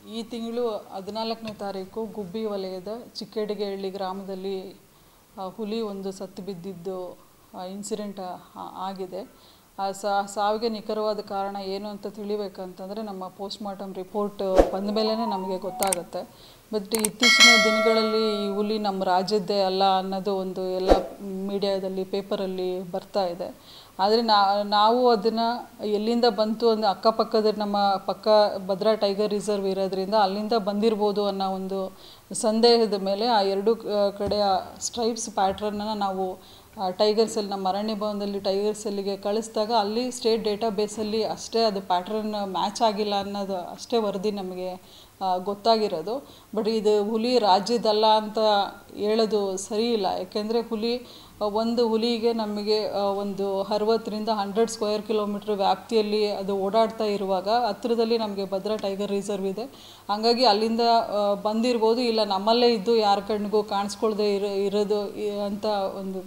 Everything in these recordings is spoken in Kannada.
ಈ ತಿಂಗಳು ಹದಿನಾಲ್ಕನೇ ತಾರೀಕು ಗುಬ್ಬಿ ವಲಯದ ಚಿಕ್ಕಡಿಗೆಹಳ್ಳಿ ಗ್ರಾಮದಲ್ಲಿ ಆ, ಹುಲಿ ಒಂದು ಸತ್ತು ಬಿದ್ದಿದ್ದು ಇನ್ಸಿಡೆಂಟ್ ಆಗಿದೆ ಆ ಸಾ- ಸಾವಿಗೆ ನಿಖರವಾದ ಕಾರಣ ಏನು ಅಂತ ತಿಳಿಬೇಕಂತಂದರೆ ನಮ್ಮ ಪೋಸ್ಟ್ ಮಾರ್ಟಮ್ ರಿಪೋರ್ಟ್ ಬಂದ ಮೇಲೇ ನಮಗೆ ಗೊತ್ತಾಗುತ್ತೆ ಬಟ್ ಇತ್ತೀಚಿನ ದಿನಗಳಲ್ಲಿ ಈ ಹುಲಿ ನಮ್ಮ ರಾಜ್ಯದ್ದೇ ಅಲ್ಲ ಅನ್ನೋದು ಒಂದು ಎಲ್ಲ ಮೀಡಿಯಾದಲ್ಲಿ ಪೇಪರಲ್ಲಿ ಬರ್ತಾ ಇದೆ ಆದರೆ ನಾವು ಅದನ್ನು ಎಲ್ಲಿಂದ ಬಂತು ಅಂದರೆ ಅಕ್ಕಪಕ್ಕದ ನಮ್ಮ ಪಕ್ಕ ಭದ್ರಾ ಟೈಗರ್ ರಿಸರ್ವ್ ಇರೋದ್ರಿಂದ ಅಲ್ಲಿಂದ ಬಂದಿರ್ಬೋದು ಅನ್ನೋ ಒಂದು ಸಂದೇಹದ ಮೇಲೆ ಆ ಎರಡು ಕ- ಕಡೆಯ ಸ್ಟ್ರೈಪ್ಸ್ ಪ್ಯಾಟ್ರನ್ನ ನಾವು ಆ ಟೈಗರ್ ಸೆಲ್ ನಮ್ಮ ಅರಣ್ಯ ಭವನದಲ್ಲಿ ಟೈಗರ್ ಸೆಲ್ಲಿಗೆ ಕಳಿಸಿದಾಗ ಅಲ್ಲಿ ಸ್ಟೇಟ್ ಡೇಟಾ ಬೇಸಲ್ಲಿ ಅಷ್ಟೇ ಅದು ಪ್ಯಾಟ್ರನ್ ಮ್ಯಾಚ್ ಆಗಿಲ್ಲ ಅನ್ನೋದು ಅಷ್ಟೇ ವರದಿ ನಮಗೆ ಆ, ಗೊತ್ತಾಗಿರೋದು ಬಟ್ ಇದು ಹುಲಿ ರಾಜ್ಯದಲ್ಲ ಅಂತ ಹೇಳೋದು ಸರಿ ಇಲ್ಲ ಯಾಕೆಂದರೆ ಹುಲಿ ಆ, ಒಂದು ಹುಲಿಗೆ ನಮಗೆ ಆ, ಒಂದು ಅರವತ್ತರಿಂದ ಹಂಡ್ರೆಡ್ ಸ್ಕ್ವೇರ್ ಕಿಲೋಮೀಟ್ರ್ ವ್ಯಾಪ್ತಿಯಲ್ಲಿ ಅದು ಓಡಾಡ್ತಾ ಇರುವಾಗ ಹತ್ತಿರದಲ್ಲಿ ನಮಗೆ ಭದ್ರಾ ಟೈಗರ್ ರಿಸರ್ವ್ ಇದೆ ಹಂಗಾಗಿ ಅಲ್ಲಿಂದ ಆ, ಬಂದಿರ್ಬೋದು ಇಲ್ಲ ನಮ್ಮಲ್ಲೇ ಇದ್ದು ಯಾರ ಕಣ್ಣಿಗೂ ಕಾಣಿಸ್ಕೊಳ್ದೆ ಇರೋ ಇರೋದು ಈ- ಅಂತ ಒಂದು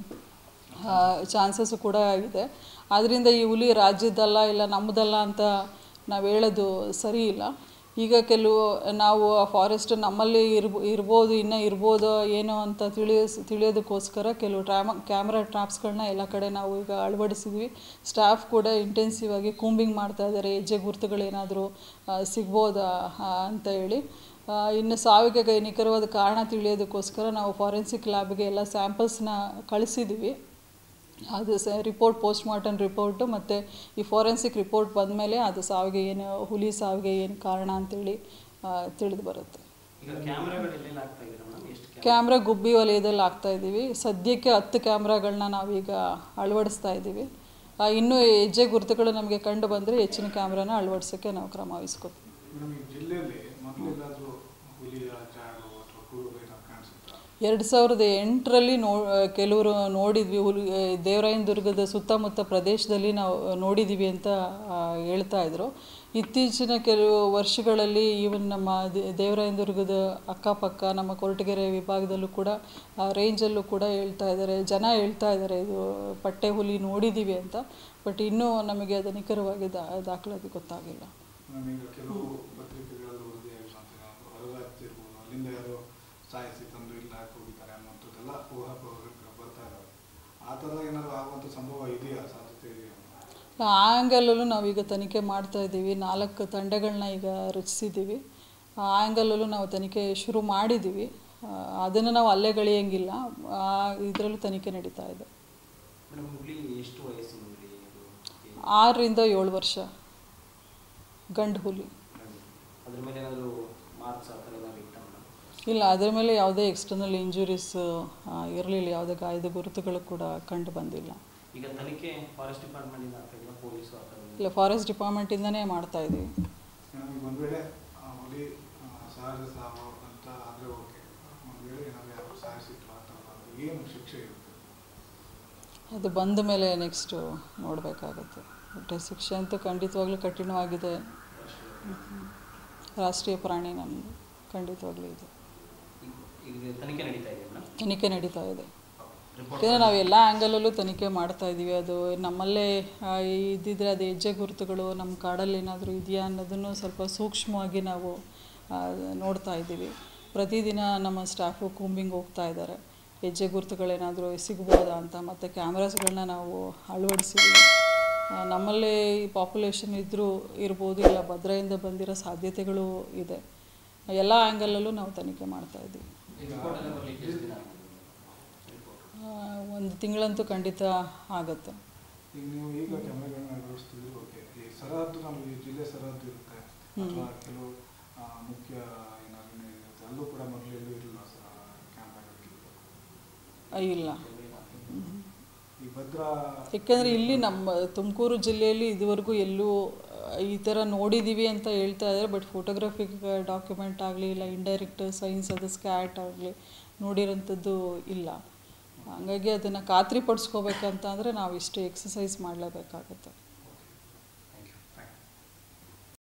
ಚಾನ್ಸಸ್ಸು ಕೂಡ ಇದೆ ಆದ್ದರಿಂದ ಈ ಹುಲಿ ರಾಜ್ಯದ್ದಲ್ಲ ಇಲ್ಲ ನಮ್ಮದಲ್ಲ ಅಂತ ನಾವು ಹೇಳೋದು ಸರಿ ಇಲ್ಲ ಈಗ ಕೆಲವು ನಾವು ಆ ಫಾರೆಸ್ಟ್ ನಮ್ಮಲ್ಲಿ ಇರ್ಬೋ ಇರ್ಬೋದು ಇನ್ನೂ ಇರ್ಬೋದು ಏನೋ ಅಂತ ತಿಳಿಯೋಸ್ ತಿಳಿಯೋದಕ್ಕೋಸ್ಕರ ಕೆಲವು ಟ್ರಾಮ ಕ್ಯಾಮ್ರಾ ಟ್ರಾಪ್ಸ್ಗಳನ್ನ ಎಲ್ಲ ಕಡೆ ನಾವು ಈಗ ಅಳವಡಿಸಿದ್ವಿ ಸ್ಟಾಫ್ ಕೂಡ ಇಂಟೆನ್ಸಿವ್ ಆಗಿ ಕೂಂಬಿಂಗ್ ಮಾಡ್ತಾ ಇದ್ದಾರೆ ಹೆಜ್ಜೆ ಗುರುತುಗಳೇನಾದರೂ ಸಿಗ್ಬೋದಾ ಆ, ಅಂತ ಹೇಳಿ ಆ, ಇನ್ನು ಸಾವಿಗೆ ಗ- ನಿಖರವಾದ ಕಾರಣ ತಿಳಿಯೋದಕ್ಕೋಸ್ಕರ ನಾವು ಫಾರೆನ್ಸಿಕ್ ಲ್ಯಾಬ್ಗೆ ಎಲ್ಲ ಸ್ಯಾಂಪಲ್ಸ್ನ ಕಳಿಸಿದ್ದೀವಿ ಅದು ಸ ರಿಪೋರ್ಟ್ ಪೋಸ್ಟ್ ಮಾರ್ಟಮ್ ರಿಪೋರ್ಟು ಮತ್ತು ಈ ಫಾರೆನ್ಸಿಕ್ ರಿಪೋರ್ಟ್ ಬಂದಮೇಲೆ ಅದು ಸಾವಿಗೆ ಏನು ಹುಲಿ ಸಾವಿಗೆ ಏನು ಕಾರಣ ಅಂತೇಳಿ ತಿಳಿದು ಬರುತ್ತೆ ಈಗ ಕ್ಯಾಮ್ರಾಗಳು ಎಲ್ಲೆಲ್ಲಿ ಆಗ್ತಾ ಇದ್ದೀರಾ ಮೇಡಮ್ ಎಷ್ಟು ಕ್ಯಾಮ್ರಾ ಗುಬ್ಬಿ ವಲಯದಲ್ಲಿ ಹಾಕ್ತಾ ಇದ್ದೀವಿ ಸದ್ಯಕ್ಕೆ ಹತ್ತು ಕ್ಯಾಮ್ರಾಗಳನ್ನ ನಾವೀಗ ಅಳವಡಿಸ್ತಾ ಇದ್ದೀವಿ ಆ, ಇನ್ನೂ ಹೆಜ್ಜೆ ಗುರುತುಗಳು ನಮಗೆ ಕಂಡು ಬಂದರೆ ಹೆಚ್ಚಿನ ಕ್ಯಾಮ್ರಾನ ಅಳವಡಿಸೋಕ್ಕೆ ನಾವು ಕ್ರಮ ವಹಿಸ್ಕೊತೀವಿ ಮೇಡಮ್ ಈ ಜಿಲ್ಲೆಯಲ್ಲಿ ಮೊದಲೆಲ್ಲಾದರೂ ಹುಲಿಯ ಜಾಡು ಅಥವಾ ಕುರುಬ ಏನಾದ್ರು ಕಾಣಿಸುತ್ತಾ ಎರಡು ಸಾವಿರದ ಎಂಟರಲ್ಲಿ ನೋ ಕೆಲವರು ನೋಡಿದ್ವಿ ಹುಲಿ ದೇವರಾಯನ ದುರ್ಗದ ಸುತ್ತಮುತ್ತ ಪ್ರದೇಶದಲ್ಲಿ ನಾವು ನೋಡಿದ್ದೀವಿ ಅಂತ ಆ, ಹೇಳ್ತಾ ಇದ್ರು ಇತ್ತೀಚಿನ ಕೆಲವು ವರ್ಷಗಳಲ್ಲಿ ಈವನ್ ನಮ್ಮ ದೇ- ದೇವರಾಯನ ದುರ್ಗದ ಅಕ್ಕಪಕ್ಕ ನಮ್ಮ ಕೊರಟಗೆರೆ ವಿಭಾಗದಲ್ಲೂ ಕೂಡ ಆ ರೇಂಜಲ್ಲೂ ಕೂಡ ಹೇಳ್ತಾ ಇದ್ದಾರೆ ಜನ ಹೇಳ್ತಾ ಇದ್ದಾರೆ ಇದು ಪಟ್ಟೆ ಹುಲಿ ನೋಡಿದ್ದೀವಿ ಅಂತ ಬಟ್ ಇನ್ನೂ ನಮಗೆ ಅದು ನಿಖರವಾಗಿ ದಾ ದಾಖಲಾತಿ ಗೊತ್ತಾಗಿಲ್ಲ ಮೇಡಮ್ ಈಗ ಕೆಲವು ಪತ್ರಿಕೆಗಳಲ್ಲಿ ವರದಿಯಾಗಿರುವಂಥ ಹೊರರಾಜ್ಯ ಇರ್ಬೋದು ಅಲ್ಲಿಂದ ಯಾರೋ ಸಾಯಿಸಿ ತಂದು ಇಲ್ಲಿ ಹಾಕಿ ಹೋಗಿದ್ದಾರೆ ಅನ್ನುವಂಥದ್ದೆಲ್ಲ ಊಹಾಪೋಹಗಳು ಬರ್ತಾ ಇದ್ದಾವೆ ಆ ಥರ ಏನಾದ್ರು ಆಗುವಂಥ ಸಂಭವ ಇದೆಯಾ ಸಾಧ್ಯತೆ ಇದೆಯಾ ಆ ಆ್ಯಂಗಲಲ್ಲೂ ನಾವೀಗ ತನಿಖೆ ಮಾಡ್ತಾ ಇದ್ದೀವಿ ನಾಲ್ಕು ತಂಡಗಳನ್ನ ಈಗ ರಚಿಸಿದ್ದೀವಿ ಆ ಆ್ಯಂಗಲಲ್ಲೂ ನಾವು ತನಿಖೆ ಶುರು ಮಾಡಿದ್ದೀವಿ ಅದನ್ನು ನಾವು ಅಲ್ಲೆಗಳಿಯಂಗಿಲ್ಲ ಇದರಲ್ಲೂ ತನಿಖೆ ನಡೀತಾ ಇದೆ ಮೇಡಮ್ ಹುಲಿ ಎಷ್ಟು ವಯಸ್ಸಿನ ಹುಲಿ ಅದು ಆರರಿಂದ ಏಳು ವರ್ಷ ಗಂಡು ಹುಲಿ ಅದ್ರ ಮೇಲೆ ಏನಾದರೂ ಮಾರ್ಕ್ಸ್ ಆ ಥರ ಏನಾದ್ರು ಇಟ್ಟ ಮೇಡಮ್ ಇಲ್ಲ ಅದರ ಮೇಲೆ ಯಾವುದೇ ಎಕ್ಸ್ಟರ್ನಲ್ ಇಂಜುರೀಸ್ ಇರಲಿಲ್ಲ ಯಾವುದೇ ಗಾಯದ ಗುರುತುಗಳು ಕೂಡ ಕಂಡು ಬಂದಿಲ್ಲ ಈಗ ತನಿಖೆ ಫಾರೆಸ್ಟ್ ಡಿಪಾರ್ಟ್ಮೆಂಟಿಂದ ಆಗ್ತಾ ಇದೆಯಾ ಪೊಲೀಸು ಆ ಥರ ಇಲ್ಲ ಫಾರೆಸ್ಟ್ ಡಿಪಾರ್ಟ್ಮೆಂಟಿಂದನೇ ಮಾಡ್ತಾ ಇದ್ದೀವಿ ಮೇಡಮ್ ಈಗ ಒಂದು ವೇಳೆ ಆ ಹುಲಿ ಆ, ಸಹಜ ಸಾವು ಅಂತ ಆದರೆ ಓಕೆ ಒಂದು ವೇಳೆ ಏನಾದ್ರು ಯಾರು ಸಾಯಿಸಿದ್ರು ಆ ಥರ ಬಂದ್ರೆ ಏನು ಶಿಕ್ಷೆ ಇರುತ್ತೆ ಅದು ಬಂದ ಮೇಲೆ ನೆಕ್ಸ್ಟು ನೋಡಬೇಕಾಗತ್ತೆ ಬಟ್ ಶಿಕ್ಷೆ ಅಂತೂ ಖಂಡಿತವಾಗ್ಲೂ ಕಠಿಣವಾಗಿದೆ ಹ್ಮ್. ರಾಷ್ಟ್ರೀಯ ಪ್ರಾಣಿ ನಮ್ಮದು ಖಂಡಿತವಾಗ್ಲೂ ಇದೆ ಈಗ ಈಗ ತನಿಖೆ ನಡೀತಾ ಇದೆ ಮೇಡಮ್ ತನಿಖೆ ನಡೀತಾ ಇದೆ ರಿಪೋರ್ಟ್ ಯಾಕೆಂದರೆ ನಾವು ಎಲ್ಲ ಆ್ಯಂಗಲಲ್ಲೂ ತನಿಖೆ ಮಾಡ್ತಾ ಇದ್ದೀವಿ ಅದು ನಮ್ಮಲ್ಲೇ ಆ, ಇದ್ದಿದ್ರೆ ಅದು ಹೆಜ್ಜೆ ಗುರುತುಗಳು ನಮ್ಮ ಕಾಡಲ್ಲಿ ಏನಾದರೂ ಇದೆಯಾ ಅನ್ನೋದನ್ನು ಸ್ವಲ್ಪ ಸೂಕ್ಷ್ಮವಾಗಿ ನಾವು ಆ, ನೋಡ್ತಾ ಇದ್ದೀವಿ ಪ್ರತಿದಿನ ನಮ್ಮ ಸ್ಟಾಫು ಕೂಂಬಿಂಗ್ ಹೋಗ್ತಾ ಇದ್ದಾರೆ ಹೆಜ್ಜೆ ಗುರುತುಗಳೇನಾದರೂ ಸಿಗ್ಬೋದಾ ಅಂತ ಮತ್ತು ಕ್ಯಾಮ್ರಾಸ್ಗಳನ್ನ ನಾವು ಅಳವಡಿಸಿದ್ದೀವಿ ಆ, ನಮ್ಮಲ್ಲೇ ಈ ಪಾಪ್ಯುಲೇಷನ್ ಇದ್ದರೂ ಇರ್ಬೋದು ಇಲ್ಲ ಭದ್ರೆಯಿಂದ ಬಂದಿರೋ ಸಾಧ್ಯತೆಗಳು ಇದೆ ಎಲ್ಲ ಆ್ಯಂಗಲಲ್ಲೂ ನಾವು ತನಿಖೆ ಮಾಡ್ತಾ ಇದ್ದೀವಿ ರಿಪೋರ್ಟ್ ಎಲ್ಲ ಬರಲಿಕ್ಕೆ ಎಷ್ಟು ದಿನ ಆಗ್ತದೆ ರಿಪೋರ್ಟ್ ಆ, ಒಂದು ತಿಂಗಳಂತೂ ಖಂಡಿತ ಆಗುತ್ತೆ ಈಗ ನೀವು ಈಗ ಕ್ಯಾಮ್ರಾಗಳನ್ನ ಅಳವಡಿಸ್ತಿದ್ರು ಓಕೆ ಈ ಸರಹದ್ದು ನಾವು ಈ ಜಿಲ್ಲೆ ಸರಹದ್ದು ಇರುತ್ತೆ ಅಥವಾ ಕೆಲವು ಆ, ಮುಖ್ಯ ಏನಾದ್ರು ಇರುತ್ತೆ ಅಲ್ಲೂ ಕೂಡ ಮೊದಲೆಲ್ಲೂ ಇರಲಿಲ್ಲ ಸರ್ ಕ್ಯಾಮ್ರಾಗಳಿಗೆ ಆ, ಇಲ್ಲ ಈ ಭದ್ರಾ ಯಾಕೆಂದರೆ ಇಲ್ಲಿ ನಮ್ಮ ತುಮಕೂರು ಜಿಲ್ಲೆಯಲ್ಲಿ ಇದುವರೆಗೂ ಎಲ್ಲೂ ಆ, ಈ ಥರ ನೋಡಿದ್ದೀವಿ ಅಂತ ಹೇಳ್ತಾ ಇದ್ದಾರೆ ಬಟ್ ಫೋಟೋಗ್ರಫಿಕ್ ಡಾಕ್ಯುಮೆಂಟ್ ಆಗಲಿ ಇಲ್ಲ ಇಂಡೈರೆಕ್ಟ್ ಸೈನ್ಸ್ ಅದು ಸ್ಕ್ಯಾಟ್ ಆಗಲಿ ನೋಡಿರೋಂಥದ್ದು ಇಲ್ಲ ಹಾಗಾಗಿ ಅದನ್ನು ಖಾತ್ರಿ ಪಡಿಸ್ಕೋಬೇಕಂತ ಅಂದರೆ ನಾವು ಇಷ್ಟು ಎಕ್ಸಸೈಸ್ ಮಾಡಲೇಬೇಕಾಗುತ್ತೆ